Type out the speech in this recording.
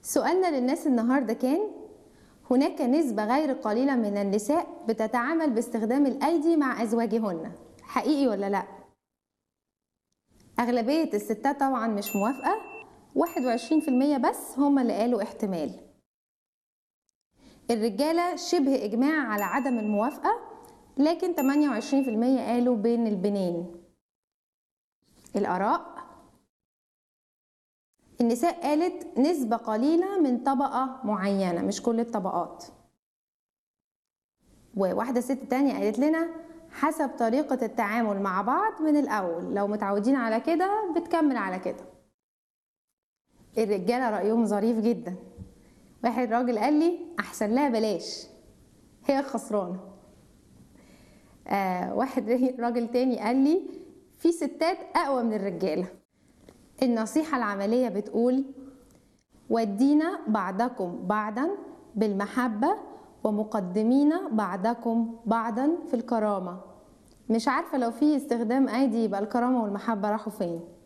سؤالنا للناس النهارده كان هناك نسبة غير قليلة من النساء بتتعامل باستخدام الأيدي مع أزواجهن حقيقي ولا لأ؟ أغلبية الستات طبعا مش موافقة 21% بس هم اللي قالوا احتمال الرجالة شبه إجماع على عدم الموافقة لكن 28% قالوا بين البنين الآراء النساء قالت نسبة قليلة من طبقة معينة مش كل الطبقات وواحدة ست تانية قالت لنا حسب طريقة التعامل مع بعض من الأول لو متعودين على كده بتكمل على كده الرجالة رأيهم ظريف جدا واحد راجل قال لي أحسن لها بلاش هي خسرانة آه واحد راجل تاني قال لي في ستات أقوى من الرجالة النصيحة العملية بتقول ودينا بعضكم بعضا بالمحبة ومقدمين بعضكم بعضا في الكرامة مش عارفة لو في استخدام أيدي يبقى الكرامة والمحبة راحوا فين